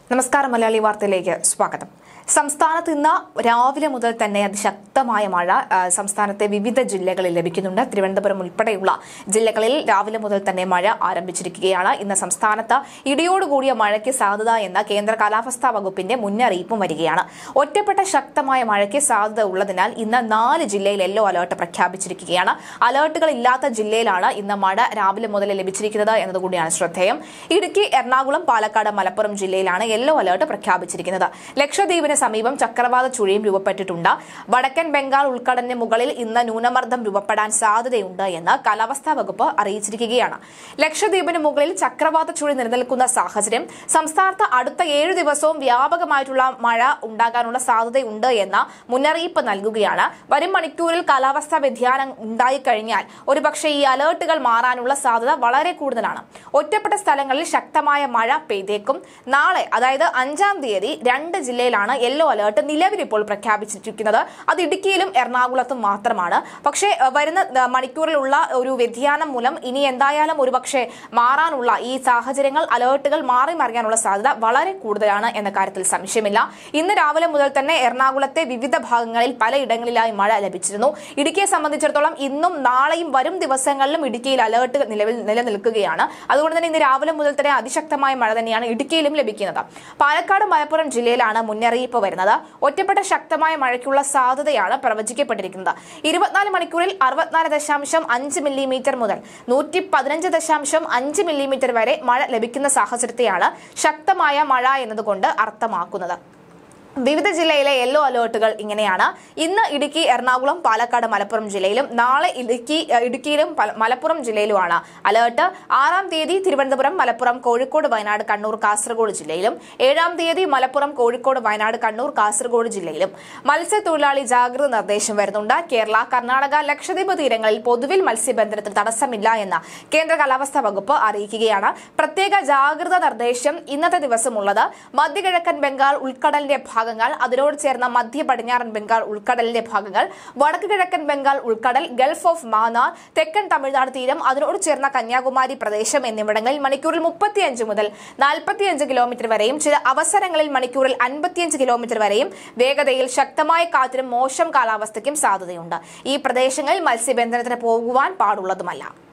നമസ്കാരം മലയാളി വാർത്തയിലേക്ക് സ്വാഗതം സംസ്ഥാനത്ത് ഇന്ന് രാവിലെ മുതൽ തന്നെ അതിശക്തമായ മഴ ആ, സംസ്ഥാനത്തെ വിവിധ ജില്ലകളിൽ ലഭിക്കുന്നുണ്ട് തിരുവനന്തപുരം ഉൾപ്പെടെയുള്ള ജില്ലകളിൽ രാവിലെ മുതൽ തന്നെ മഴ ആരംഭിച്ചിരിക്കുകയാണ് ഇന്ന് സംസ്ഥാനത്ത് ഇടിയോടുകൂടിയ മഴയ്ക്ക് സാധ്യത എന്ന കേന്ദ്ര കാലാവസ്ഥാ വകുപ്പിന്റെ മുന്നറിയിപ്പും വരികയാണ് ഒറ്റപ്പെട്ട ശക്തമായ മഴയ്ക്ക് സാധ്യത ഉള്ളതിനാൽ ഇന്ന് നാല് ജില്ലയിൽ യെല്ലോ അലർട്ട് പ്രഖ്യാപിച്ചിരിക്കുകയാണ് അലർട്ടുകൾ ഇല്ലാത്ത ജില്ലയിലാണ് ഇന്ന് മഴ രാവിലെ മുതൽ ലഭിച്ചിരിക്കുന്നത് എന്നതുകൂടിയാണ് ശ്രദ്ധേയം ഇടുക്കി എറണാകുളം പാലക്കാട് മലപ്പുറം ജില്ലയിലാണ് യെല്ലോ അലർട്ട് പ്രഖ്യാപിച്ചിരിക്കുന്നത് ലക്ഷദ്വീപിന് സമീപം ചക്രവാത ചുഴിയും രൂപപ്പെട്ടിട്ടുണ്ട് വടക്കൻ ബംഗാൾ ഉൾക്കടലിന് മുകളിൽ ഇന്ന് ന്യൂനമർദ്ദം രൂപപ്പെടാൻ സാധ്യതയുണ്ട് എന്ന് കാലാവസ്ഥാ വകുപ്പ് അറിയിച്ചിരിക്കുകയാണ് ലക്ഷദ്വീപിന് മുകളിൽ ചക്രവാത ചുഴി നിലനിൽക്കുന്ന സാഹചര്യം സംസ്ഥാനത്ത് അടുത്ത ഏഴു ദിവസവും വ്യാപകമായിട്ടുള്ള മഴ ഉണ്ടാകാനുള്ള സാധ്യതയുണ്ട് എന്ന മുന്നറിയിപ്പ് നൽകുകയാണ് വരും മണിക്കൂറിൽ കാലാവസ്ഥാ വ്യതിയാനം ഉണ്ടായിക്കഴിഞ്ഞാൽ ഒരുപക്ഷെ ഈ അലേർട്ടുകൾ മാറാനുള്ള സാധ്യത വളരെ കൂടുതലാണ് ഒറ്റപ്പെട്ട സ്ഥലങ്ങളിൽ ശക്തമായ മഴ പെയ്തേക്കും നാളെ അതായത് അഞ്ചാം തീയതി രണ്ട് ജില്ലയിലാണ് യെല്ലോ അലേർട്ട് നിലവിൽ ഇപ്പോൾ പ്രഖ്യാപിച്ചിരിക്കുന്നത് അത് ഇടുക്കിയിലും എറണാകുളത്തും മാത്രമാണ് പക്ഷേ അഹ് വരുന്ന അഹ് മണിക്കൂറിലുള്ള ഒരു വ്യതിയാനം മൂലം ഇനി എന്തായാലും ഒരുപക്ഷെ മാറാനുള്ള ഈ സാഹചര്യങ്ങൾ അലേർട്ടുകൾ മാറി മറിയാനുള്ള സാധ്യത വളരെ കൂടുതലാണ് എന്ന കാര്യത്തിൽ സംശയമില്ല ഇന്ന് രാവിലെ മുതൽ തന്നെ എറണാകുളത്തെ വിവിധ ഭാഗങ്ങളിൽ പലയിടങ്ങളിലായി മഴ ലഭിച്ചിരുന്നു ഇടുക്കിയെ സംബന്ധിച്ചിടത്തോളം ഇന്നും നാളെയും വരും ദിവസങ്ങളിലും ഇടുക്കിയിൽ അലേർട്ട് നിലവിൽ നിലനിൽക്കുകയാണ് അതുകൊണ്ട് തന്നെ ഇന്ന് രാവിലെ മുതൽ തന്നെ അതിശക്തമായ മഴ തന്നെയാണ് ഇടുക്കിയിലും ലഭിക്കുന്നത് പാലക്കാട് മലപ്പുറം ജില്ലയിലാണ് മുന്നറിയിപ്പ് വരുന്നത് ഒറ്റപ്പെട്ട ശക്തമായ മഴയ്ക്കുള്ള സാധ്യതയാണ് പ്രവചിക്കപ്പെട്ടിരിക്കുന്നത് ഇരുപത്തിനാല് മണിക്കൂറിൽ അറുപത്തിനാല് ദശാംശം അഞ്ച് മില്ലിമീറ്റർ മുതൽ നൂറ്റി പതിനഞ്ച് ദശാംശം അഞ്ച് മില്ലിമീറ്റർ വരെ മഴ ലഭിക്കുന്ന സാഹചര്യത്തെയാണ് ശക്തമായ മഴ എന്നതുകൊണ്ട് അർത്ഥമാക്കുന്നത് വിവിധ ജില്ലയിലെ യെല്ലോ അലേർട്ടുകൾ ഇങ്ങനെയാണ് ഇന്ന് ഇടുക്കി എറണാകുളം പാലക്കാട് മലപ്പുറം ജില്ലയിലും നാളെ ഇടുക്കി ഏഹ്, ഇടുക്കിയിലും പല- മലപ്പുറം ജില്ലയിലുമാണ് അലേർട്ട് ആറാം തീയതി തിരുവനന്തപുരം മലപ്പുറം കോഴിക്കോട് വയനാട് കണ്ണൂർ കാസർഗോഡ് ജില്ലയിലും ഏഴാം തീയതി മലപ്പുറം കോഴിക്കോട് വയനാട് കണ്ണൂർ കാസർഗോഡ് ജില്ലയിലും മത്സ്യത്തൊഴിലാളി ജാഗ്രത നിർദ്ദേശം വരുന്നുണ്ട് കേരള കർണാടക ലക്ഷദ്വീപ് തീരങ്ങളിൽ പൊതുവിൽ മത്സ്യബന്ധനത്തിന് തടസ്സമില്ല എന്ന് കേന്ദ്ര കാലാവസ്ഥാ വകുപ്പ് അറിയിക്കുകയാണ് പ്രത്യേക ജാഗ്രത നിർദ്ദേശം ഇന്നത്തെ ദിവസമുള്ളത് മധ്യകിഴക്കൻ ബംഗാൾ ഉൾക്കടലിന്റെ ഭാഗങ്ങൾ അതിനോട് ചേർന്ന മധ്യ പടിഞ്ഞാറൻ ബംഗാൾ ഉൾക്കടലിന്റെ ഭാഗങ്ങൾ വടക്ക് കിഴക്കൻ ബംഗാൾ ഉൾക്കടൽ ഗൾഫ് ഓഫ് മാന്നാർ തെക്കൻ തമിഴ്നാട് തീരം അതിനോട് ചേർന്ന കന്യാകുമാരി പ്രദേശം എന്നിവിടങ്ങളിൽ മണിക്കൂറിൽ മുപ്പത്തിയഞ്ച് മുതൽ നാൽപ്പത്തിയഞ്ച് കിലോമീറ്റർ വരെയും ചില അവസരങ്ങളിൽ മണിക്കൂറിൽ അൻപത്തിയഞ്ച് കിലോമീറ്റർ വരെയും വേഗതയിൽ ശക്തമായ കാറ്റിനും മോശം കാലാവസ്ഥയ്ക്കും സാധ്യതയുണ്ട് ഈ പ്രദേശങ്ങളിൽ മത്സ്യബന്ധനത്തിന് പോകുവാൻ പാടുള്ളതുമല്ല